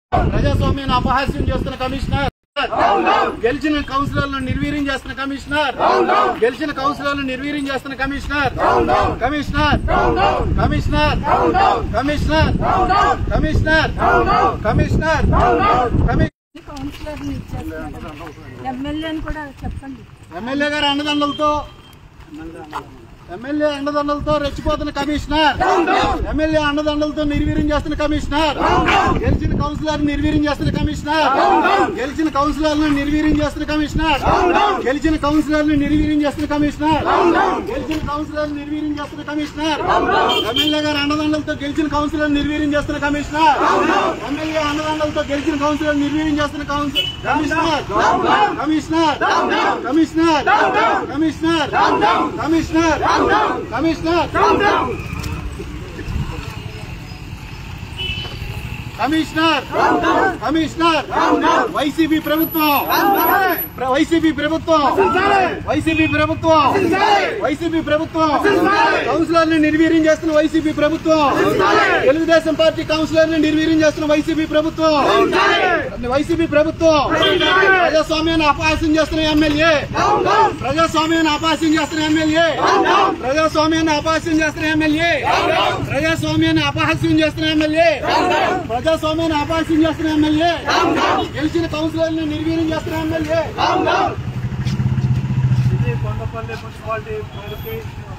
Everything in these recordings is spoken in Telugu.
ప్రజాస్వామ్యాన్ని అపహాస్యం చేస్తున్న కమిషనర్ గెలిచిన కౌన్సిలర్లను నిర్వీర్యం చేస్తున్న కమిషనర్ గెలిచిన కౌన్సిలర్లను నిర్వీర్యం చేస్తున్న commissioner commissioner commissioner commissioner commissioner commissioner commissioner కౌన్సిలర్ని ఇచ్చేస్తున్నారు ఎమ్మెల్యేని కూడా చెప్పండి ఎమ్మెల్యే గారి అండదండలతో ఎమ్మెల్యే అండదండలతో రెచ్చిపోతున్న కమిషనర్ ఎమ్మెల్యే అండదండలతో నిర్వీర్యం చేస్తున్న కమిషనర్ గెలిచిన కౌన్సిలర్ నిర్వీర్యం చేస్తున్న కమిషనర్ గెలిచిన కౌన్సిలర్ నిర్వీర్యం చేస్తున్న కమిషనర్ గెలిచిన కౌన్సిలర్ నిర్వీర్యం చేస్తున్న కమిషనర్ గెలిచిన కౌన్సిలర్ నిర్వీర్యం చేస్తున్న కమిషనర్ ఎమ్మెల్యే గారి అండదండలతో గెలిచిన కౌన్సిలర్ నిర్వీర్యం చేస్తున్న కమిషనర్ ఎమ్మెల్యే అండదండలతో గెలిచిన కౌన్సిలర్ నిర్వీర్యం చేస్తున్న councillor commissioner commissioner commissioner commissioner commissioner commissioner commissioner commissioner YCP ప్రభుత్వం ప్ర- వైసీపీ ప్రభుత్వం వైసీపీ ప్రభుత్వం వైసీపీ ప్రభుత్వం కౌన్సిలర్ని నిర్వీర్యం చేస్తున్న వైసీపీ ప్రభుత్వం తెలుగుదేశం పార్టీ కౌన్సిలర్ని నిర్వీర్యం చేస్తున్న వైసీపీ ప్రభుత్వం వైసీపీ ప్రభుత్వం ప్రజాస్వామ్యాన్ని అపహాస్యం చేస్తున్న ఎమ్మెల్యే ప్రజాస్వామ్యాన్ని అపహాస్యం చేస్తున్న ఎమ్మెల్యే ప్రజాస్వామ్యాన్ని అపహాస్యం చేస్తున్న ఎమ్మెల్యే ప్రజాస్వామ్యాన్ని అపహాస్యం చేస్తున్న ఎమ్మెల్యే ప్రజాస్వామ్యాన్ని అపహాస్యం చేస్తున్న ఎమ్మెల్యే గెలిచిన కౌన్సిలర్ని నిర్వీర్యం చేస్తున్న ఎమ్మెల్యే ఇది కొండపల్లి మున్సిపాలిటీ ప్రగతి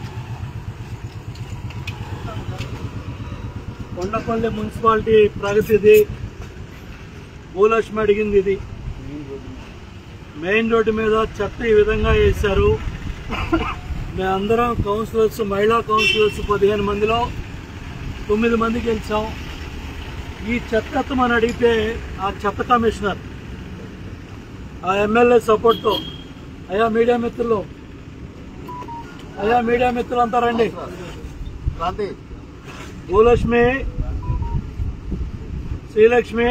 కొండపల్లి మున్సిపాలిటీ ప్రగతిది భూలక్ష్మి అడిగింది ఇది మెయిన్ రోడ్డు మీద చెత్త ఈ విధంగా వేశారు మేమందరం కౌన్సిలర్స్ మహిళా కౌన్సిలర్స్ పదిహేను మందిలో తొమ్మిది మంది గెలిచాం ఈ చెత్త ఎత్తమని అడిగితే ఆ చెత్త కమిషనర్ ఆ ఎమ్మెల్యే సపోర్ట్తో అయ్యా మీడియా మిత్రులు అయ్యా మీడియా మిత్రులు అంతా రండి క్రాంతి భూలక్ష్మి శ్రీలక్ష్మి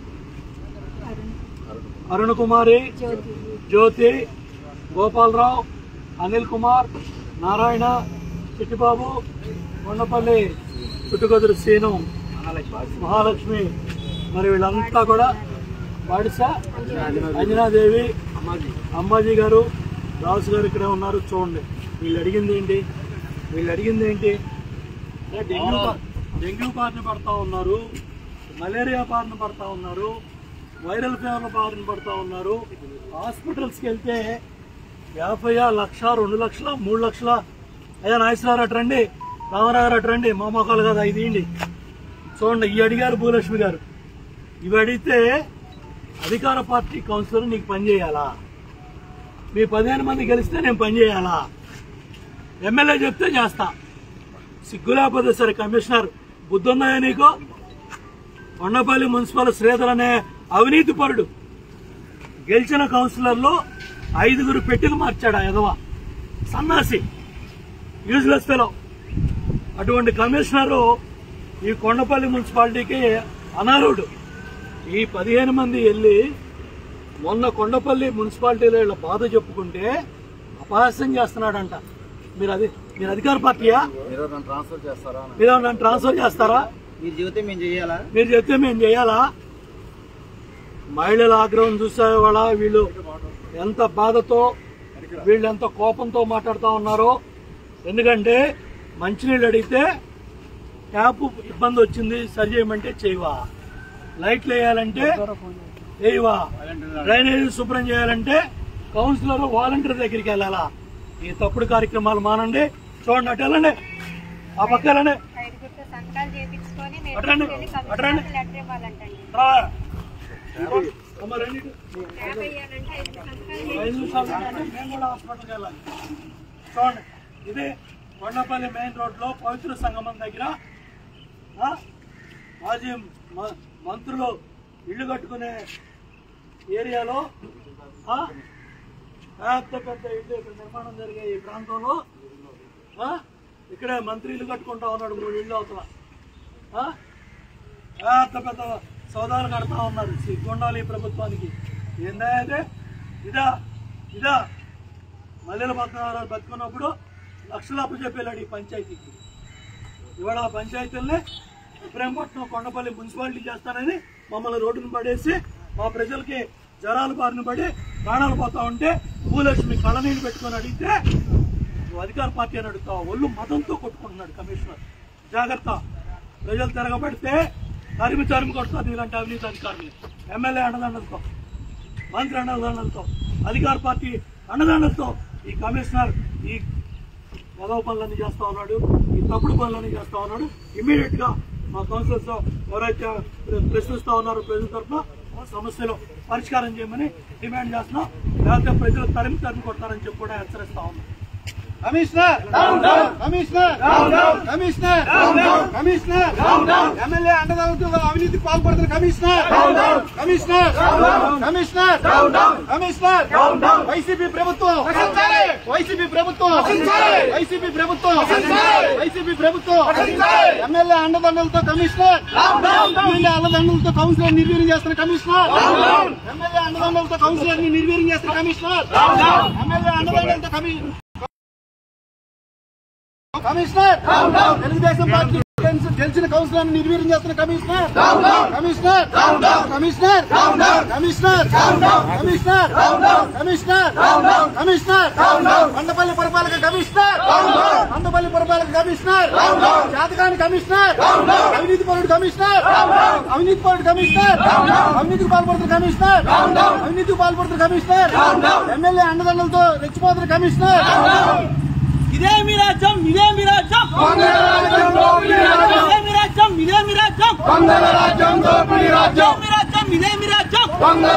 అరుణ్ కుమారి జ్యోతి జ్యోతి గోపాలరావు అనిల్ కుమార్ నారాయణ చిట్టిబాబు కొండపల్లి చుట్టుకొదురు సీను మహాలక్ష్మి మరి వీళ్ళంతా కూడా బాడిసా అంజనాదేవి అమ్మాజీ గారు దాసు గారు ఇక్కడే ఉన్నారు చూడండి వీళ్ళు అడిగింది ఏంటి వీళ్ళు అడిగింది ఏంటి అంటే డెంగ్యూ బా- డెంగ్యూ బారిన పడతా ఉన్నారు మలేరియా బారిన పడతా ఉన్నారు వైరల్ ఫీవర్ బారిన పడతా ఉన్నారు హాస్పిటల్స్కి వెళ్తే యాభై లక్ష రెండు లక్షల మూడు లక్షల అయ్యా నాగేశ్వరరావు అటు రండి రామారావు గారు అటు రండి మా మొక్కలు కదా ఇది ఇయ్యండి. చూడండి ఈ అడిగారు భూలక్ష్మి గారు ఇవి అడిగితే అధికార పార్టీ కౌన్సిలర్ నీకు పని చేయాలా మీ పదిహేను మంది గెలిస్తే నేను పని చేయాలా ఎమ్మెల్యే చెప్తే చేస్తా సిగ్గు లేకపోతే సరే కమిషనర్ బుద్ధి ఉందా నీకు కొండపల్లి మున్సిపల్ శ్రీధర్ అనే అవినీతి పరుడు గెలిచిన కౌన్సిలర్లు ఐదుగురు పెట్టెలు మార్చాడు ఆ ఎదవ సన్నాసి యూజ్లెస్ ఫెలో అటువంటి కమిషనరు ఈ కొండపల్లి మున్సిపాలిటీకి అనర్హుడు ఈ పదిహేను మంది వెళ్ళి మొన్న కొండపల్లి మున్సిపాలిటీలో వీళ్ళ బాధ చెప్పుకుంటే అపహాస్యం చేస్తున్నాడంట మీరు అది మీరు అధికార పార్టీయా మీరు నన్ను ట్రాన్స్ఫర్ చేస్తారా మీరు నన్ను ట్రాన్స్ఫర్ చేస్తారా మీరు చెబితే మేము చేయాలా మీరు చెప్తే మేము చేయాలా మహిళల ఆగ్రహం చూసే వాళ్ళ వీళ్ళు ఎంత బాధతో వీళ్ళు ఎంత కోపంతో మాట్లాడుతూ ఉన్నారో ఎందుకంటే మంచినీళ్ళు అడిగితే ట్యాప్ ఇబ్బంది వచ్చింది సరి చేయమంటే చేయవా లైట్లు వేయాలంటే వేయవా డ్రైనేజ్ శుభ్రం చేయాలంటే కౌన్సిలర్ వాలంటీర్ దగ్గరికి వెళ్ళాలా ఈ తప్పుడు కార్యక్రమాలు మానండి చూడండి అటు వెళ్ళండి ఆ పక్క వెళ్ళండి ఐదుగురితో సంతకాలు చేపించుకొని నేను అట్రండి, తీసుకెళ్లి అట్రండి. కమిషనర్కి లెటర్ ఇవ్వాలంటండి రా. అమ్మ రండి ఇటు. యాభై ఇవ్వాలంటే ఐదు సంతకాలు ఐదు నిమిషాలు ఉండండి. మేము కూడా హాస్పిటల్కి వెళ్ళాలి చూడండి ఇది కొండపల్లి మెయిన్ రోడ్ లో పవిత్ర సంగమం దగ్గర ఆ, మాజీ మ- మంత్రులు ఇల్లు కట్టుకునే ఏరియాలో ఆ, పెద్ద పెద్ద ఇల్లు ఇక్కడ నిర్మాణం జరిగే ఈ ప్రాంతంలో ఆ, ఇక్కడే మంత్రి ఇల్లు కట్టుకుంటా ఉన్నాడు మూడు ఇల్లు అవతల ఆ, పెద్ద పెద్ద సౌదాలు కడతా ఉన్నారు సిగ్గుండాలి ఈ ప్రభుత్వానికి ఏందా అయితే ఇదా ఇదా మల్లెల పద్మనాభరావు బతుకున్నప్పుడు లక్షల అప్పు చెప్పేలాడు ఈ పంచాయతీకి ఇవాళ ఆ పంచాయతీలనే ఇబ్రాహీంపట్నం కొండపల్లి మున్సిపాలిటీ చేస్తానని మమ్మల్ని రోడ్డును పడేసి మా ప్రజలకి జ్వరాలు బారిన పడి ప్రాణాలు పోతా ఉంటే భూలక్ష్మి కళ్ళనీళ్ళు పెట్టుకొని అడిగితే నువ్వు అధికార పార్టీ అని అడుగుతావు ఒళ్ళు మతంతో కొట్టుకుంటున్నాడు కమిషనర్ జాగ్రత్త ప్రజలు తిరగబడితే తరిమి తరిమి కొడుతుంది ఇలాంటి అవినీతి అధికారులు ఎమ్మెల్యే అండదండలతో మంత్రి అండదండలతో అధికార పార్టీ అండదండలతో ఈ కమిషనర్ ఈ గదవ పనులన్నీ చేస్తా ఉన్నాడు ఈ తప్పుడు పనులన్నీ చేస్తా ఉన్నాడు ఇమీడియట్ గా మా కౌన్సిలర్స్ ఎవరైతే ప్రశ్నిస్తా ఉన్నారో ప్రజల తరఫున ఆ సమస్యలు పరిష్కారం చేయమని డిమాండ్ చేస్తున్నాం లేకపోతే ప్రజలు తరిమి తరిమి కొడతారని చెప్పి కూడా హెచ్చరిస్తా ఉన్నాం commissioner commissioner commissioner commissioner MLA అండదండలతో అవినీతికి పాల్పడుతున్న commissioner commissioner commissioner commissioner YCP ప్రభుత్వం వైసీపీ ప్రభుత్వం వైసీపీ ప్రభుత్వం వైసీపీ ప్రభుత్వం ఎమ్మెల్యే అండదండలతో కమిషనర్ ఎమ్మెల్యే అండదండలతో కౌన్సిలర్ నిర్వీర్యం చేస్తున్న కమిషనర్ ఎమ్మెల్యే అండదండలతో కౌన్సిలర్ ని నిర్వీర్యం చేస్తున్న కమిషనర్ ఎమ్మెల్యే అండదండలతో కమి కమిషనర్ తెలుగుదేశం పార్టీ గెలిచిన- గెలిచిన కౌన్సిలర్ నిర్వీర్యం చేస్తున్న commissioner commissioner commissioner commissioner commissioner commissioner commissioner Kondapalli పురపాలక కమిషనర్ కొండపల్లి పురపాలక కమిషనర్ జాతకాని కమిషనర్ అవినీతి పరుడు కమిషనర్ అవినీతి పరుడు కమిషనర్ అవినీతికి పాల్పడుతున్న కమిషనర్ అవినీతికి పాల్పడుతున్న కమిషనర్ ఎమ్మెల్యే అండదండలతో రెచ్చిపోతున్న కమిషనర్ ఇదే మీ రాజ్యం ఇదే మీ రాజ్యం ఇదే మీ రాజ్యం ఇదే మీ రాజ్యం ఇదే మీ రాజ్యం ఇదే మీ రాజ్యం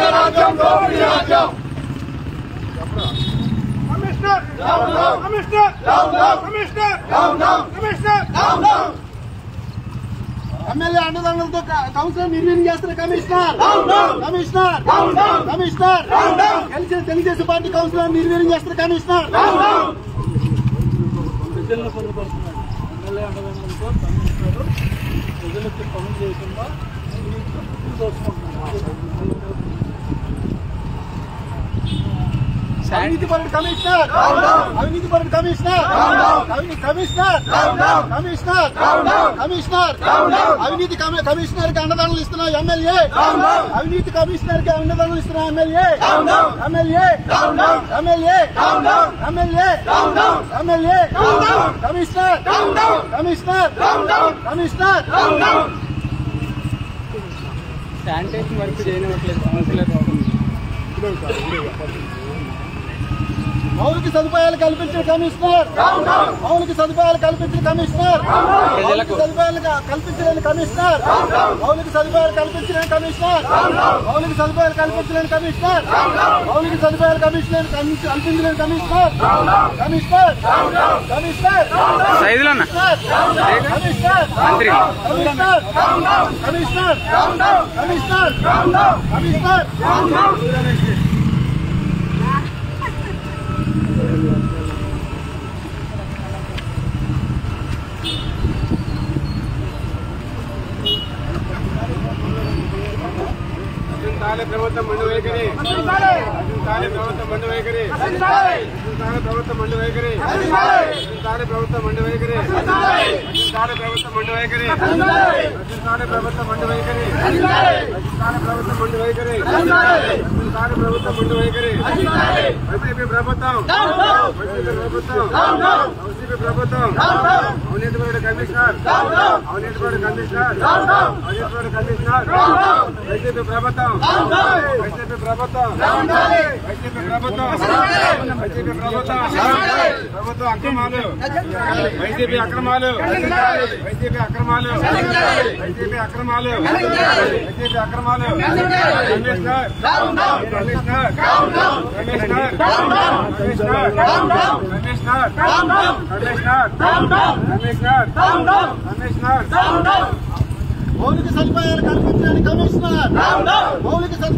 ఎమ్మెల్యే అండదండలతో క- కౌన్సిలర్ నిర్వీర్యం చేస్తున్న కమిషనర్ కమిషనర్ కమిషనర్ గెలిచిన తెలుగుదేశం పార్టీ కౌన్సిలర్ నిర్వీర్యం చేస్తున్న కమిషనర్ ప్రజలను పొందుపరుస్తున్నాడు ఎమ్మెల్యే అండదండలతో కమిషనర్ ప్రజలకు పనులు చేయకుండా దోచుకుంటున్నాడు అవినీతి పరుడు కమిషనర్ అవినీతి పరుడు కమిషనర్ అవినీతి కమిషనర్ కమిషనర్ కమిషనర్ అవినీతి కమి- కమిషనర్ కి అండదండలు ఇస్తున్న ఎమ్మెల్యే అవినీతి కమిషనర్ కి అండదండలు ఇస్తున్న MLA MLA MLA MLA MLA commissioner commissioner commissioner sanitation work చేయనివ్వట్లేదు కౌన్సిలర్ మౌలిక సదుపాయాలు కల్పించిన కమిషనర్ మౌలిక సదుపాయాలు కల్పించిన కమిషనర్ మౌలిక సదుపాయాలు క- కల్పించలేని కమిషనర్ మౌలిక సదుపాయాలు కల్పించలేని కమిషనర్ మౌలిక సదుపాయాలు కల్పించలేని కమిషనర్ మౌలిక సదుపాయాలు కమిషనర్ కల్పించలేని కమిషనర్ కమిషనర్ కమిషనర్ సైదులన్న కమిషనర్ మంత్రి. కమిషనర్ కమిషనర్ కమిషనర్ కమిషనర్ తాలే ప్రభుత్వం మండు వైఖరి తాలే ప్రభుత్వం మండు వైఖరి తాలే ప్రభుత్వం మండు వైఖరి తాలే ప్రభుత్వం మండు వైఖరి తాలే ప్రభుత్వం మండు వైఖరి తాలే ప్రభుత్వం మండు వైఖరి తాలే ప్రభుత్వం మండు వైఖరి తాలే ప్రభుత్వం మండు వైఖరి వైసీపీ ప్రభుత్వం వైసీపీ ప్రభుత్వం వైసీపీ ప్రభుత్వం అవినీతిపరుడు కమిషనర్ అవినీతిపరుడు కమిషనర్ అవినీతిపరుడు కమిషనర్ వైసీపీ ప్రభుత్వం వైసీపీ ప్రభుత్వం వైసీపీ ప్రభుత్వం వైసీపీ ప్రభుత్వం ప్రభుత్వ అక్రమాలు వైసీపీ అక్రమాలు వైసీపీ అక్రమాలు వైసీపీ అక్రమాలు వైసీపీ అక్రమాలు commissioner commissioner commissioner commissioner commissioner commissioner commissioner commissioner మౌలిక సదుపాయాలు కల్పించలేని కమిషనర్ మౌలిక సదుపాయాలు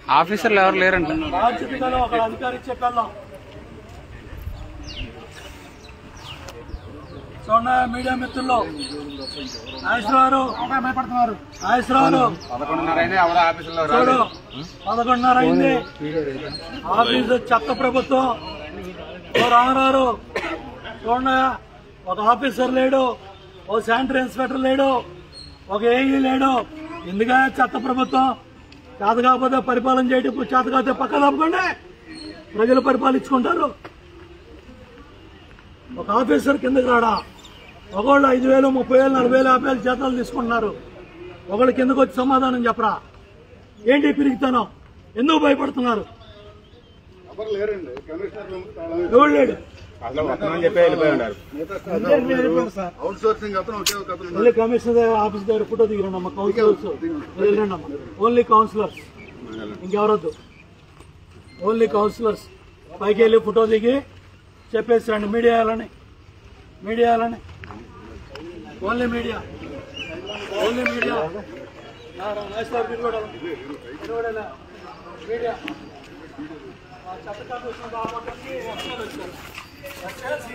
ఆఫీసర్లు ఎవరు లేరంట బాధ్యత గల ఒక అధికారి చెప్పేద్దాం చూడండి మీడియా మిత్రులు నాగేశ్వరరావు భయపడుతున్నారు నాగేశ్వరరావు పదకొండున్నర అయినా ఎవరు ఆఫీసులో చూడు రాలేదు పదకొండున్నర అయింది ఆఫీసు చెత్త ప్రభుత్వం ఓ రామరారు చూడండి ఒక ఆఫీసర్ లేడు ఓ శానిటరీ ఇన్స్పెక్టర్ లేడు ఒక ఏఈ లేడు ఎందుక చెత్త ప్రభుత్వం చేత కాకపోతే పరిపాలన చేయడం ఇప్పుడు చేత కాకపోతే పక్క తప్పకుండా ప్రజలు పరిపాలించుకుంటారు ఒక ఆఫీసర్ కిందకి రాడా ఒకళ్ళు ఐదు వేలు ముప్పై వేలు నలభై వేలు యాభై వేలు జీతాలు తీసుకుంటున్నారు ఒకళ్ళు కిందకు వచ్చి సమాధానం చెప్పరా ఏంటి పిరిగితనం ఎందుకు భయపడుతున్నారు ఎవరు లేరండి కమిషనర్ ఎవరు లేడు అసలు వస్తున్నామని చెప్పి వెళ్ళిపోయి ఉన్నారు అవుట్ సోర్సింగ్ అతను ఒకే ఒక అతను ఓన్లీ కమిషనర్ దగ్గర ఆఫీస్ దగ్గర ఫోటో దిగిరండి అమ్మ కౌన్సిలర్స్ వెళ్ళండి అమ్మ ఓన్లీ కౌన్సిలర్స్ ఇంకెవరొద్దు ఓన్లీ కౌన్సిలర్స్ పైకి వెళ్ళి ఫోటో దిగి చెప్పేసి రండి మీడియా వెళ్ళని మీడియా వెళ్ళని only media only media media ఆ చట్టకాలు వచ్చిన బాబుకి వస్తారు వచ్చారు. వచ్చేసి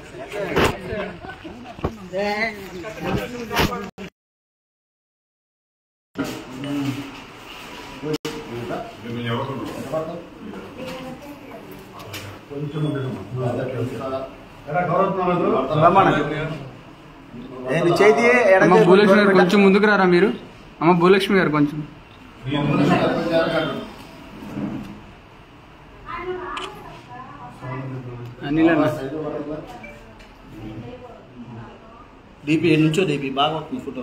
అమ్మ భూలక్ష్మి గారు కొంచెం ముందుకు రారా మీరు అమ్మ భూలక్ష్మి గారు కొంచెం అనిల్ అన్న డీపీ నుంచో డీపీ బాగా వస్తుంది photo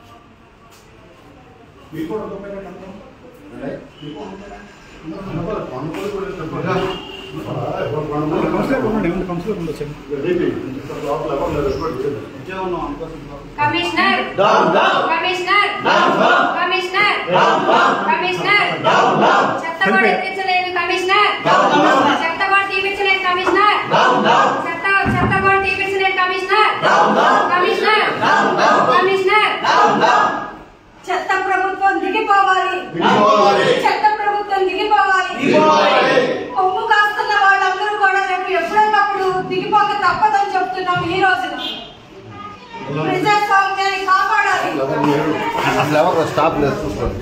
commissioner commissioner commissioner commissioner చెత్త కూడా ఎత్తించలేదు కమిషనర్ చెత్త కూడా తీపించలేదు కమిషనర్ చెత్త చెత్త కూడా తీపించలేదు కమిషనర్ కమిషనర్ కమిషనర్ చెత్త ప్రభుత్వం దిగిపోవాలి చెత్త ప్రభుత్వం దిగిపోవాలి కొమ్ము కాస్తున్న వాళ్ళందరూ కూడా రేపు ఎప్పుడైనప్పుడు దిగిపోక తప్పదని చెప్తున్నాం ఈ రోజున ప్రజాస్వామ్యాన్ని కాపాడాలి అసలు ఎవరు స్టాప్ లేదు చూసుకోండి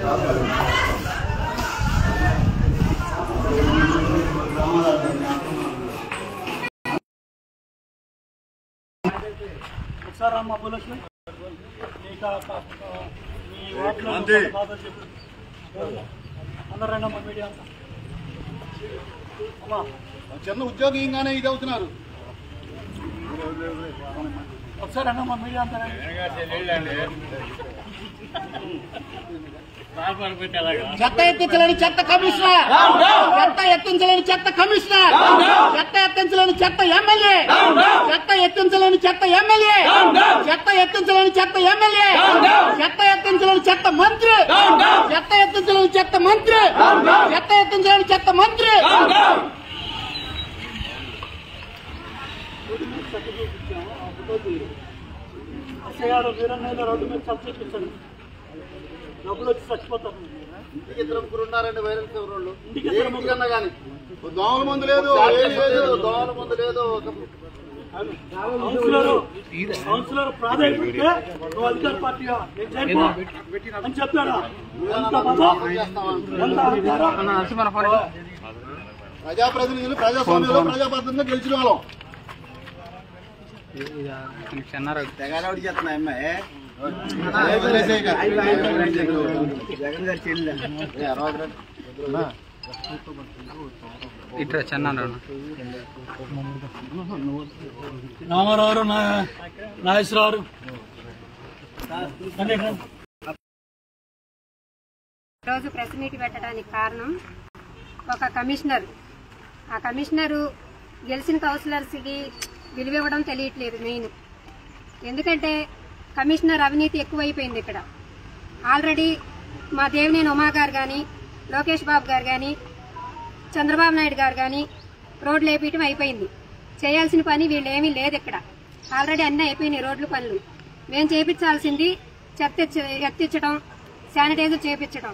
ఒకసారి అమ్మ భూలక్ష్మి మీ కా- కా- కా- మీ వార్డులో బాధలు చెప్పు. అందరూ రండి అమ్మ మీడియా అంతా అమ్మా చిన్న ఉద్యోగంగానే ఇది అవుతున్నారు ఒకసారి రండి అమ్మ మీడియా అంతా రండి. చెత్త ఎత్తించలేని చెత్త కమిషనర్ చెత్త ఎత్తించలేని చెత్త కమిషనర్ చెత్త ఎత్తించలేని చెత్త ఎమ్మెల్యే చెత్త ఎత్తించలేని చెత్త ఎమ్మెల్యే చెత్త ఎత్తించలేని చెత్త ఎమ్మెల్యే చెత్త ఎత్తించలేని చెత్త మంత్రి చెత్త ఎత్తించలేని చెత్త మంత్రి చెత్త ఎత్తించలేని చెత్త మంత్రి ఎస్ఐ గారు వీరన్నయ్య రోడ్డు మీద చర్చ చేయించండి డబ్బులు వచ్చి చచ్చిపోతారు ఇంటికి ఇద్దరు ముగ్గురు ఉన్నారండి వైరల్ ఫీవర్ వాళ్ళు ఇంటికి ఇద్దరు ముగ్గురు. కన్నా కానీ దోమల మందు లేదు ఏమీ లేదు దోమల మందు లేదు ఒక కౌన్సిలర్ కౌన్సిలర్ ప్రాధాన్యత నువ్వు అధికార పార్టీగా నేను చేయను అని చెప్పారా ఎంత మతం ఎంత అధికారం నరసింహ ఫోన్ ప్రజాప్రతినిధులు ప్రజాస్వామ్యంలో ప్రజాప్రతినిధులు గెలిచిన వాళ్ళం చెన్నారావు తెగాలవాడి చేస్తున్నా అమ్మాయి అదే వదిలేసేయ్ ఇక. జగన్ గారి చెల్లి ఏ, అరవై రెండు. ఇట్రా చెన్నారావు రామారావు నా- నాగేశ్వరరావు రండి, రండి. రోజు ప్రెస్ మీట్ పెట్టడానికి కారణం ఒక కమిషనర్ ఆ కమిషనరు గెలిచిన కౌన్సిలర్స్కి విలువ ఇవ్వడం తెలియట్లేదు మెయిన్ ఎందుకంటే కమిషనర్ అవినీతి ఎక్కువైపోయింది ఇక్కడ ఆల్రెడీ మా దేవినేని ఉమా గారు కానీ లోకేష్ బాబు గారు కానీ చంద్రబాబు నాయుడు గారు కానీ రోడ్లు వేపించడం అయిపోయింది చేయాల్సిన పని వీళ్ళు ఏమీ లేదు ఇక్కడ ఆల్రెడీ అన్నీ అయిపోయినాయి రోడ్లు పనులు మేము చేపించాల్సింది చెత్త ఎత్తి- ఎత్తించడం శానిటైజర్ చేపించడం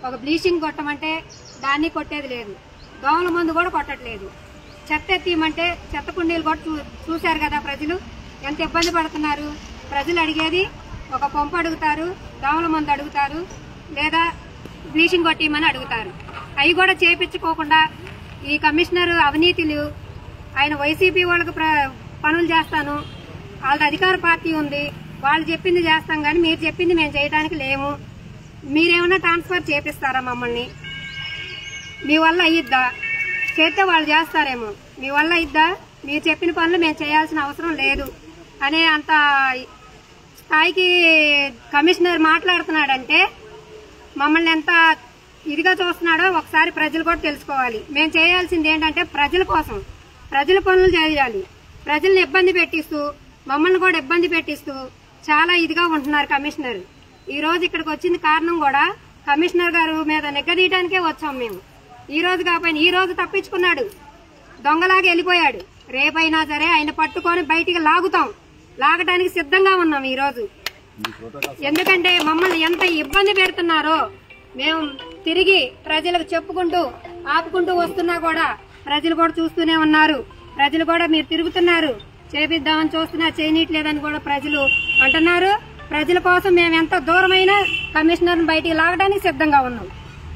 ఒక బ్లీచింగ్ కొట్టమంటే దాన్ని కొట్టేది లేదు దోమల మందు కూడా కొట్టట్లేదు చెత్త ఎత్తియమంటే చెత్త కుండీలు కూడా చూ చూశారు కదా ప్రజలు ఎంత ఇబ్బంది పడుతున్నారు ప్రజలు అడిగేది ఒక పంపు అడుగుతారు దోమల మందు అడుగుతారు లేదా బ్లీచింగ్ కొట్టియమని అడుగుతారు అవి కూడా చేపించుకోకుండా ఈ కమిషనర్ అవినీతిలు ఆయన వైసీపీ వాళ్ళకి ప్ర- పనులు చేస్తాను వాళ్ళది అధికార పార్టీ ఉంది వాళ్ళు చెప్పింది చేస్తాం కానీ మీరు చెప్పింది మేము చేయడానికి లేము మీరేమన్నా ట్రాన్స్ఫర్ చేపిస్తారా మమ్మల్ని మీ వల్ల అయ్యిద్దా చేస్తే వాళ్ళు చేస్తారేమో మీ వల్ల అయ్యిద్దా మీరు చెప్పిన పనులు మేము చేయాల్సిన అవసరం లేదు అనే అంత స్థాయికి కమిషనర్ మాట్లాడుతున్నాడంటే మమ్మల్ని ఎంత ఇదిగా చూస్తున్నాడో ఒకసారి ప్రజలు కూడా తెలుసుకోవాలి మేము చేయాల్సింది ఏంటంటే ప్రజల కోసం ప్రజల పనులు చేయాలి ప్రజల్ని ఇబ్బంది పెట్టిస్తూ మమ్మల్ని కూడా ఇబ్బంది పెట్టిస్తూ చాలా ఇదిగా ఉంటున్నారు కమిషనర్ ఈ రోజు ఇక్కడికి వచ్చింది కారణం కూడా కమిషనర్ గారు మీద నిగ్గదీయడానికే వచ్చాం మేము ఈ రోజు కాకపోయినా ఈ రోజు తప్పించుకున్నాడు దొంగలాగా వెళ్ళిపోయాడు రేపైనా సరే ఆయన పట్టుకొని బయటికి లాగుతాం లాగటానికి సిద్ధంగా ఉన్నాం ఈ రోజు ఎందుకంటే మమ్మల్ని ఎంత ఇబ్బంది పెడుతున్నారో మేము తిరిగి ప్రజలకు చెప్పుకుంటూ ఆపుకుంటూ వస్తున్నా కూడా ప్రజలు కూడా చూస్తూనే ఉన్నారు ప్రజలు కూడా మీరు తిరుగుతున్నారు చేపిద్దామని చూస్తున్నా చేయనీయట్లేదని కూడా ప్రజలు అంటున్నారు ప్రజల కోసం మేము ఎంత దూరమైనా కమిషనర్ బయటికి లాగడానికి సిద్ధంగా ఉన్నాం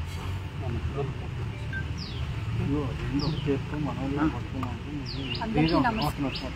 అందరికీ నమస్కారం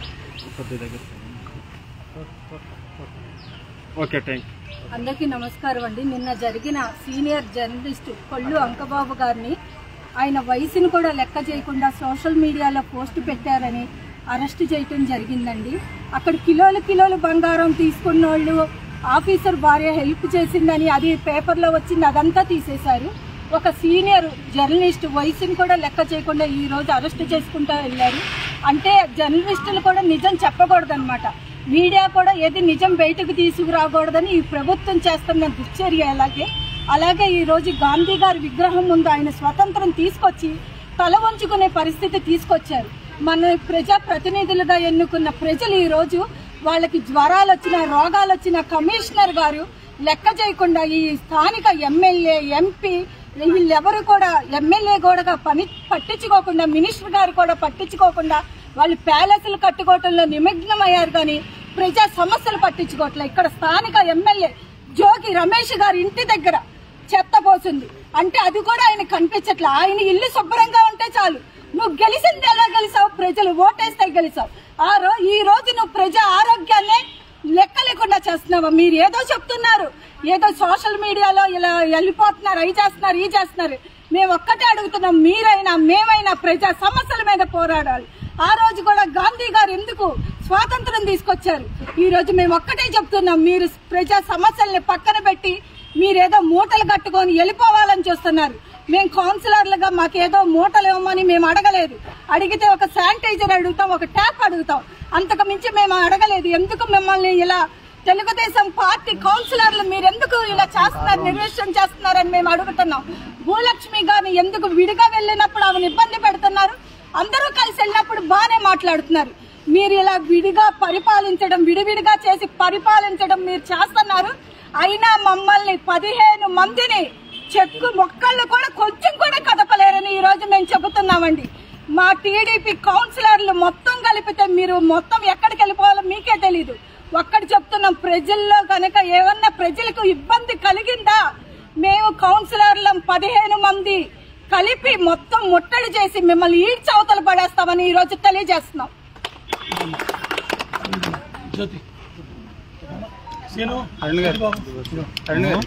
ఓకే థ్యాంక్ అందరికీ నమస్కారం అండి నిన్న జరిగిన సీనియర్ జర్నలిస్ట్ కొల్లు అంకబాబు గారిని ఆయన వయసును కూడా లెక్క చేయకుండా సోషల్ మీడియాలో పోస్ట్ పెట్టారని అరెస్ట్ చేయటం జరిగిందండి అక్కడ కిలోలు కిలోలు బంగారం తీసుకున్న వాళ్ళు ఆఫీసర్ భార్య హెల్ప్ చేసిందని అది పేపర్లో వచ్చింది అదంతా తీసేశారు ఒక సీనియర్ జర్నలిస్ట్ వయసును కూడా లెక్క చేయకుండా ఈ రోజు అరెస్ట్ చేసుకుంటూ వెళ్ళారు అంటే జర్నలిస్టులు కూడా నిజం చెప్పకూడదన్నమాట మీడియా కూడా ఏది నిజం బయటకు తీసుకురాకూడదని ఈ ప్రభుత్వం చేస్తున్న దుశ్చర్య అలాగే అలాగే ఈ రోజు గాంధీ గారి విగ్రహం ముందు ఆయన స్వతంత్రం తీసుకొచ్చి తల వంచుకునే పరిస్థితి తీసుకొచ్చారు మన ప్రజా ప్రతినిధులుగా ఎన్నుకున్న ప్రజలు ఈ రోజు వాళ్ళకి జ్వరాలు వచ్చిన రోగాలు వచ్చిన కమిషనర్ గారు లెక్క చేయకుండా ఈ స్థానిక ఎమ్మెల్యే ఎంపీ వీళ్ళెవరు కూడా ఎమ్మెల్యే కూడా పని పట్టించుకోకుండా మినిస్టర్ గారు కూడా పట్టించుకోకుండా వాళ్ళు ప్యాలెస్లు కట్టుకోవటంలో నిమగ్నమయ్యారు కానీ ప్రజా సమస్యలు పట్టించుకోవట్లే ఇక్కడ స్థానిక ఎమ్మెల్యే జోగి రమేష్ గారి ఇంటి దగ్గర చెత్త పోసింది అంటే అది కూడా ఆయన కనిపించట్లే ఆయన ఇల్లు శుభ్రంగా ఉంటే చాలు నువ్వు గెలిచింది ఎలా గెలిచావు ప్రజలు ఓటేస్తే గెలిచావు ఆ రో ఈ రోజు నువ్వు ప్రజా ఆరోగ్యాన్ని లెక్క లేకుండా చేస్తున్నావా మీరు ఏదో చెప్తున్నారు ఏదో సోషల్ మీడియాలో ఇలా వెళ్ళిపోతున్నారు అవి చేస్తున్నారు ఈ చేస్తున్నారు మేము ఒక్కటే అడుగుతున్నాం మీరైనా మేమైనా ప్రజా సమస్యల మీద పోరాడాలి ఆ రోజు కూడా గాంధీ గారు ఎందుకు స్వాతంత్రం తీసుకొచ్చారు ఈ రోజు మేము ఒక్కటే చెప్తున్నాం మీరు ప్రజా సమస్యల్ని పక్కన పెట్టి మీరేదో మూటలు కట్టుకొని వెళ్ళిపోవాలని చూస్తున్నారు మేము కౌన్సిలర్లుగా మాకేదో మూటలు ఇవ్వమని మేము అడగలేదు అడిగితే ఒక శానిటైజర్ అడుగుతాం ఒక ట్యాప్ అడుగుతాం అంతకు మించి మేము అడగలేదు ఎందుకు మిమ్మల్ని ఇలా తెలుగుదేశం పార్టీ కౌన్సిలర్లు మీరు ఎందుకు ఇలా చేస్తున్నారు నిర్వేశం చేస్తున్నారని మేము అడుగుతున్నాం భూలక్ష్మి గారిని ఎందుకు విడిగా వెళ్ళినప్పుడు ఆమెను ఇబ్బంది పెడుతున్నారు అందరూ కలిసి వెళ్ళినప్పుడు బాగానే మాట్లాడుతున్నారు మీరు ఇలా విడిగా పరిపాలించడం విడివిడిగా చేసి పరిపాలించడం మీరు చేస్తున్నారు అయినా మమ్మల్ని పదిహేను మందిని చెక్కు మొక్కళ్ళు కూడా కొంచెం కూడా కదపలేరని ఈ రోజు మేము చెబుతున్నామండి మా టీడీపీ కౌన్సిలర్లు మొత్తం కలిపితే మీరు మొత్తం ఎక్కడికి వెళ్ళిపోవాలో మీకే తెలీదు ఒక్కటి చెప్తున్నాం ప్రజల్లో కనుక ఏమన్నా ప్రజలకు ఇబ్బంది కలిగిందా మేము కౌన్సిలర్లం పదిహేను మంది కలిపి మొత్తం ముట్టడి చేసి మిమ్మల్ని ఈడ్చి అవతల పడేస్తామని ఈ రోజు తెలియజేస్తున్నాం జ్యోతి సీను అరుణ్ గారు అరుణ్ గారు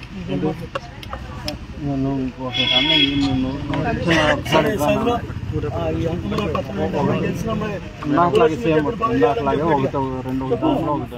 సరే సైజులో ఆ, ఈ అంకులు పక్కన తెలిసిన అమ్మాయి. ఇందాకలాగే సేమ్ ఇందాకలాగే ఒకటి రెండు ఒకటి దాంట్లో ఒకటి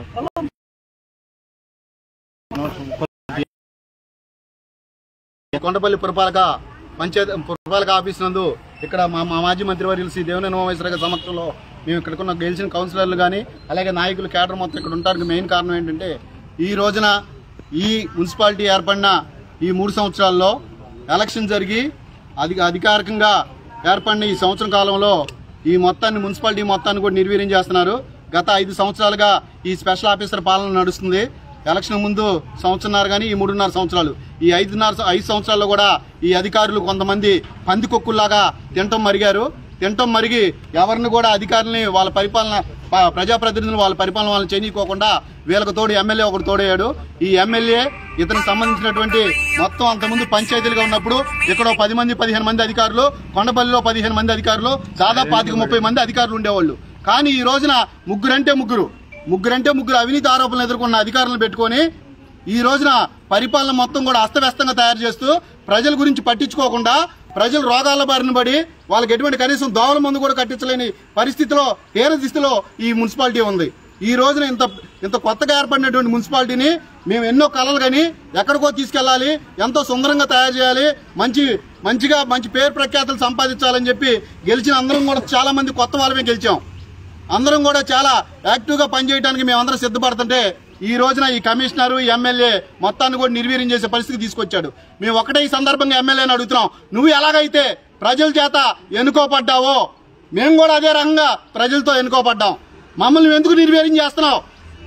కొండపల్లి పురపాలక పంచాయత్ పురపాలక ఆఫీస్ నందు ఇక్కడ మా మా మాజీ మంత్రివర్యులు శ్రీ దేవనేని ఉమామేశ్వర గారి సమక్షంలో మేము ఇక్కడికున్న గెలిచిన కౌన్సిలర్లు కానీ అలాగే నాయకులు కేడర్ మొత్తం ఇక్కడ ఉండడానికి మెయిన్ కారణం ఏంటంటే ఈ రోజున ఈ మున్సిపాలిటీ ఏర్పడిన ఈ మూడు సంవత్సరాల్లో ఎలక్షన్ జరిగి అది అధికారికంగా ఏర్పడిన ఈ సంవత్సరం కాలంలో ఈ మొత్తాన్ని మున్సిపాలిటీ మొత్తాన్ని కూడా నిర్వీర్యం చేస్తున్నారు గత ఐదు సంవత్సరాలుగా ఈ స్పెషల్ ఆఫీసర్ పాలన నడుస్తుంది ఎలక్షన్ ముందు సంవత్సరాలు కానీ ఈ మూడున్నర సంవత్సరాలు ఈ ఐదున్నర ఐదు సంవత్సరాల్లో కూడా ఈ అధికారులు కొంతమంది పందికొక్కుల్లాగా తింటం మరిగారు తింటం మరిగి ఎవరిని కూడా అధికారులని వాళ్ళ పరిపాలన ప- ప్రజాప్రతినిధులు వాళ్ళ పరిపాలన వాళ్ళని చేయనీయకోకుండా వీళ్ళకి తోడు ఎమ్మెల్యే ఒకటి తోడయ్యాడు ఈ ఎమ్మెల్యే ఇతనికి సంబంధించినటువంటి మొత్తం అంతకుముందు పంచాయతీలుగా ఉన్నప్పుడు ఇక్కడ ఓ పది మంది పదిహేను మంది అధికారులు కొండపల్లిలో పదిహేను మంది అధికారులు దాదాపు పాతిక ముప్పై మంది అధికారులు ఉండేవాళ్ళు కానీ ఈ రోజున ముగ్గురంటే ముగ్గురు ముగ్గురంటే ముగ్గురు అవినీతి ఆరోపణలు ఎదుర్కొన్న అధికారులను పెట్టుకొని ఈ రోజున పరిపాలన మొత్తం కూడా అస్తవ్యస్తంగా తయారు చేస్తూ ప్రజల గురించి పట్టించుకోకుండా ప్రజలు రోగాల బారిన పడి వాళ్ళకి ఎటువంటి కనీసం దోవల మందు కూడా కట్టించలేని పరిస్థితిలో తీర స్థితిలో ఈ మున్సిపాలిటీ ఉంది ఈ రోజున ఇంత ఇంత కొత్తగా ఏర్పడినటువంటి మున్సిపాలిటీని మేము ఎన్నో కలలు కానీ ఎక్కడికో తీసుకెళ్ళాలి ఎంతో సుందరంగా తయారు చేయాలి మంచి మంచిగా మంచి పేరు ప్రఖ్యాతులు సంపాదించాలని చెప్పి గెలిచిన అందరం కూడా చాలా మంది కొత్త వాళ్ళమే గెలిచాం అందరం కూడా చాలా యాక్టివ్ గా పనిచేయడానికి మేమందరం సిద్ధపడుతుంటే ఈ రోజున ఈ కమిషనర్ ఈ ఎమ్మెల్యే మొత్తాన్ని కూడా నిర్వీర్యం చేసే పరిస్థితి తీసుకొచ్చాడు మేము ఒకటే ఈ సందర్భంగా ఎమ్మెల్యేని అడుగుతున్నాం నువ్వు ఎలాగైతే ప్రజల చేత ఎన్నుకోబడ్డావో మేము కూడా అదే రకంగా ప్రజలతో ఎన్నుకోబడ్డాం మమ్మల్ని నువ్వు ఎందుకు నిర్వీర్యం చేస్తున్నావు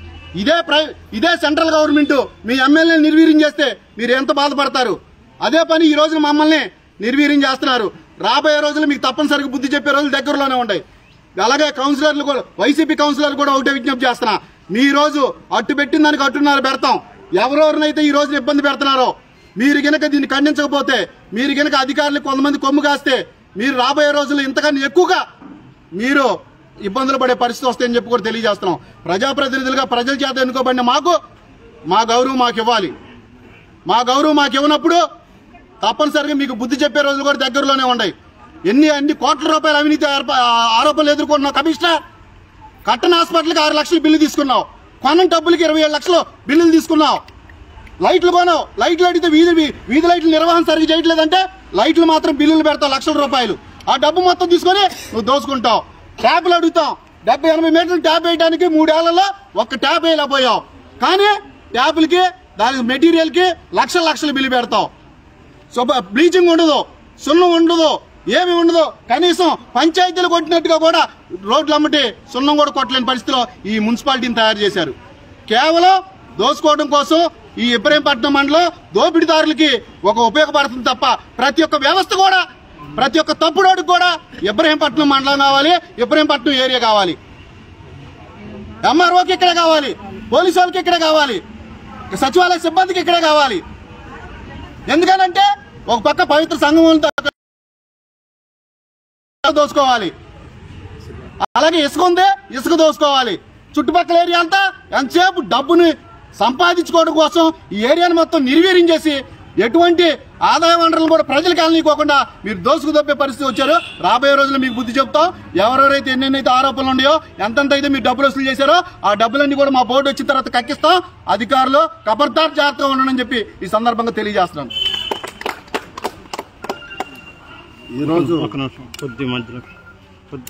ఇదే ప్రై ఇదే సెంట్రల్ గవర్నమెంట్ మీ ఎమ్మెల్యే నిర్వీర్యం చేస్తే మీరు ఎంత బాధపడతారు అదే పని ఈ రోజున మమ్మల్ని నిర్వీర్యం చేస్తున్నారు రాబోయే రోజులు మీకు తప్పనిసరిగా బుద్ధి చెప్పే రోజులు దగ్గరలోనే ఉన్నాయి అలాగే కౌన్సిలర్లు కూడా వైసీపీ కౌన్సిలర్లు కూడా ఒకటే విజ్ఞప్తి చేస్తున్నా మీ రోజు అట్టు పెట్టిన దానికి అట్టున్నారు పెడతాం ఎవరెవరినైతే ఈ రోజున ఇబ్బంది పెడుతున్నారో మీరు గనక దీన్ని ఖండించకపోతే మీరు గనక అధికారులు కొంతమంది కొమ్ము కాస్తే మీరు రాబోయే రోజుల్లో ఇంతకన్నా ఎక్కువగా మీరు ఇబ్బందులు పడే పరిస్థితి వస్తాయని చెప్పి కూడా తెలియజేస్తున్నాం ప్రజాప్రతినిధులుగా ప్రజల చేత ఎన్నుకోబడిన మాకు మా గౌరవం మాకు ఇవ్వాలి మా గౌరవం మాకు ఇవ్వనప్పుడు తప్పనిసరిగా మీకు బుద్ధి చెప్పే రోజులు కూడా దగ్గరలోనే ఉన్నాయి ఎన్ని అన్ని కోట్ల రూపాయల అవినీతి ఆరోప- ఆరోపణలు ఎదుర్కొన్న కమిషనర్ కట్టన్ హాస్పిటల్కి ఆరు లక్షలు బిల్లు తీసుకున్నావు కొనం డబ్బులకి ఇరవై ఏడు లక్షలు బిల్లులు తీసుకున్నావు లైట్లు కొనవు లైట్లు అడిగితే వీధి వీధి లైట్ల నిర్వహణ సరిగ్గా చేయట్లేదంటే లైట్లు మాత్రం బిల్లులు పెడతావు లక్షల రూపాయలు ఆ డబ్బు మొత్తం తీసుకొని నువ్వు దోసుకుంటావు ట్యాపులు అడుగుతాం డెబ్బై ఎనభై మీటర్లు ట్యాప్ వేయడానికి మూడేళ్లలో ఒక్క ట్యాప్ వేయలేకపోయావు కానీ ట్యాపులకి దానికి మెటీరియల్కి లక్షల లక్షలు బిల్లు పెడతావు సో బ్లీచింగ్ ఉండదు సున్నం ఉండదు ఏమి ఉండదు కనీసం పంచాయతీలు కొట్టినట్టుగా కూడా రోడ్లు అమ్మటి సున్నం కూడా కొట్టలేని పరిస్థితిలో ఈ మున్సిపాలిటీని తయారు చేశారు కేవలం దోసుకోవడం కోసం ఈ ఇబ్రహీంపట్నం మండలం దోపిడీదారులకి ఒక ఉపయోగపడుతుంది తప్ప ప్రతి ఒక్క వ్యవస్థ కూడా ప్రతి ఒక్క తప్పుడోడికి కూడా ఇబ్రహీంపట్నం మండలం కావాలి ఇబ్రహీంపట్నం ఏరియా కావాలి ఎంఆర్ఓకి ఇక్కడే కావాలి పోలీసు వాళ్ళకి ఇక్కడే కావాలి సచివాలయ సిబ్బందికి ఇక్కడే కావాలి ఎందుకనంటే ఒక పక్క పవిత్ర సంఘంతో దోసుకోవాలి అలాగే ఇసుక ఉంది ఇసుక దోసుకోవాలి చుట్టుపక్కల ఏరియా అంతా ఎంతసేపు డబ్బుని సంపాదించుకోవడం కోసం ఈ ఏరియాని మొత్తం నిర్వీర్యం చేసి ఎటువంటి ఆదాయ వనరులు కూడా ప్రజలకు వెళ్ళనీకోకుండా మీరు దోసుకు దొబ్బే పరిస్థితి వచ్చారు రాబోయే రోజుల్లో మీకు బుద్ధి చెప్తాం ఎవరెవరైతే ఎన్నెన్నైతే ఆరోపణలు ఉన్నాయో ఎంతెంత అయితే మీరు డబ్బులు వసూలు చేశారో ఆ డబ్బులన్నీ కూడా మా బోర్డు వచ్చిన తర్వాత కక్కిస్తాం అధికారులు కబర్దార్ జాగ్రత్తగా ఉండనని చెప్పి ఈ సందర్భంగా తెలియజేస్తున్నాను ఈరోజు ఒక నిమిషం కొద్ది మధ్యలో కొద్ది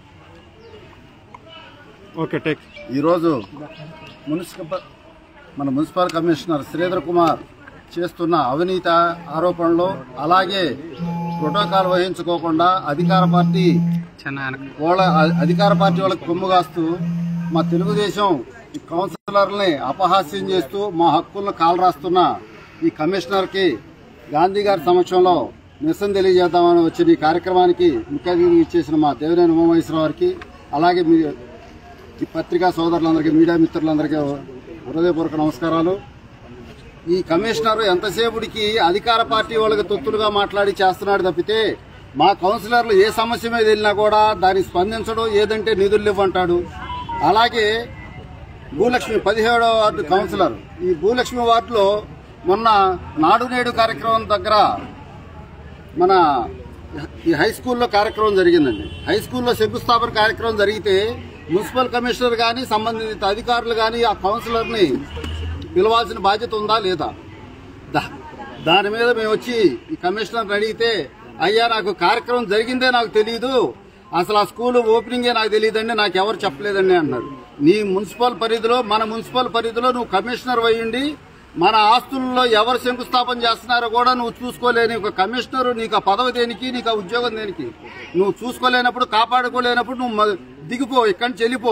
ఓకే టేక్ ఈరోజు మున్సిపల్ మన మున్సిపల్ కమిషనర్ శ్రీధర్ కుమార్ చేస్తున్న అవినీతి ఆరోపణలు అలాగే ప్రోటోకాల్ వహించుకోకుండా అధికార పార్టీ వాళ్ళ అధికార పార్టీ వాళ్ళకి కొమ్ము కాస్తూ మా తెలుగుదేశం ఈ కౌన్సిలర్ని అపహాస్యం చేస్తూ మా హక్కులను కాలరాస్తున్న ఈ కమిషనర్కి గాంధీ గారి సమక్షంలో నిరసన తెలియజేద్దామని వచ్చిన ఈ కార్యక్రమానికి ముఖ్య అతిథిగా ఇచ్చేసిన మా దేవినేని ఉమామహేశ్వర వారికి అలాగే మీ ఈ పత్రికా సోదరులందరికీ మీడియా మిత్రులందరికీ హృదయపూర్వక నమస్కారాలు ఈ కమిషనర్ ఎంతసేపుడికి అధికార పార్టీ వాళ్ళకి తొత్తులుగా మాట్లాడి చేస్తున్నాడు తప్పితే మా కౌన్సిలర్లు ఏ సమస్య మీద వెళ్ళినా కూడా దాన్ని స్పందించడం ఏదంటే నిధులు ఇవ్వంటాడు అలాగే భూలక్ష్మి పదిహేడవ వార్డు కౌన్సిలర్ ఈ భూలక్ష్మి వార్డులో మొన్న నాడు నేడు కార్యక్రమం దగ్గర మన ఈ హై స్కూల్లో కార్యక్రమం జరిగిందండి హై స్కూల్లో శంకుస్థాపన కార్యక్రమం జరిగితే మున్సిపల్ కమిషనర్ కానీ సంబంధిత అధికారులు కానీ ఆ కౌన్సిలర్ని పిలవాల్సిన బాధ్యత ఉందా లేదా దా- దాని మీద మేము వచ్చి ఈ కమిషనర్ అడిగితే అయ్యా నాకు కార్యక్రమం జరిగిందే నాకు తెలియదు అసలు ఆ స్కూల్ ఓపెనింగే నాకు తెలియదండి నాకు ఎవరు చెప్పలేదండి అన్నారు నీ మున్సిపల్ పరిధిలో మన మున్సిపల్ పరిధిలో నువ్వు కమిషనర్ అయ్యుండి మన ఆస్తుల్లో ఎవరు శంకుస్థాపన చేస్తున్నారో కూడా నువ్వు చూసుకోలేని ఒక కమిషనర్ నీకు ఆ పదవి దేనికి నీకు ఆ ఉద్యోగం దేనికి నువ్వు చూసుకోలేనప్పుడు కాపాడుకోలేనప్పుడు నువ్వు మ- దిగిపో ఇక్కడి నుంచి వెళ్ళిపో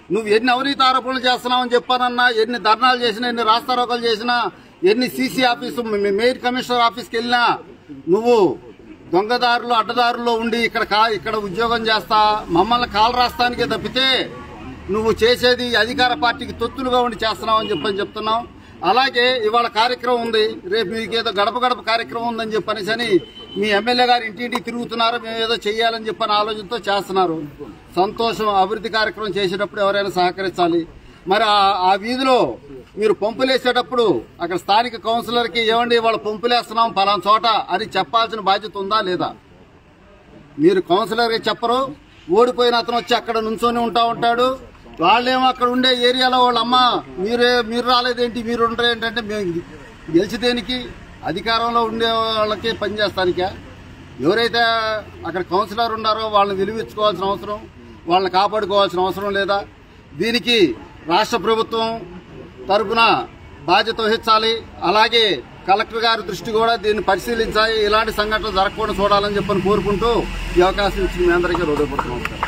నువ్వు ఎన్ని అవినీతి ఆరోపణలు చేస్తున్నావని చెప్పానన్నా ఎన్ని ధర్నాలు చేసినా ఎన్ని రాస్తారోకలు చేసినా ఎన్ని సీసీ ఆఫీసు మే- మేయర్ కమిషనర్ ఆఫీస్కి వెళ్ళినా నువ్వు దొంగదారులు అడ్డదారుల్లో ఉండి ఇక్కడ కా- ఇక్కడ ఉద్యోగం చేస్తా మమ్మల్ని కాలు రాస్తానికే తప్పితే నువ్వు చేసేది అధికార పార్టీకి తొత్తులుగా ఉండి చేస్తున్నావు అని చెప్పని చెప్తున్నాం అలాగే ఇవాళ కార్యక్రమం ఉంది రేపు మీకేదో గడప గడప కార్యక్రమం ఉందని చెప్పనేసి అని మీ ఎమ్మెల్యే గారు ఇంటింటికి తిరుగుతున్నారు మేము ఏదో చెయ్యాలని చెప్పని ఆలోచనతో చేస్తున్నారు సంతోషం అభివృద్ధి కార్యక్రమం చేసేటప్పుడు ఎవరైనా సహకరించాలి మరి ఆ- ఆ వీధిలో మీరు పంపులేసేటప్పుడు అక్కడ స్థానిక కౌన్సిలర్కి ఏమండి వాళ్ళు పంపులేస్తున్నాం పలానా చోట అని చెప్పాల్సిన బాధ్యత ఉందా లేదా మీరు కౌన్సిలర్కి చెప్పరు ఓడిపోయిన అతను వచ్చి అక్కడ నుంచొని ఉంటా ఉంటాడు వాళ్ళేమో అక్కడ ఉండే ఏరియాలో వాళ్ళ అమ్మ మీరే మీరు రాలేదేంటి మీరు ఉండరు ఏంటంటే మేము గెలిచి దేనికి అధికారంలో ఉండే వాళ్ళకి పనిచేస్తానికా ఎవరైతే అక్కడ కౌన్సిలర్ ఉన్నారో వాళ్ళని విలువించుకోవాల్సిన అవసరం వాళ్ళని కాపాడుకోవాల్సిన అవసరం లేదా దీనికి రాష్ట్ర ప్రభుత్వం తరపున బాధ్యత వహించాలి అలాగే కలెక్టర్ గారి దృష్టి కూడా దీన్ని పరిశీలించాలి ఇలాంటి సంఘటనలు జరగకుండా చూడాలని చెప్పని కోరుకుంటూ ఈ అవకాశం ఇచ్చిన మీ అందరికీ హృదయపూర్వక నమస్కారం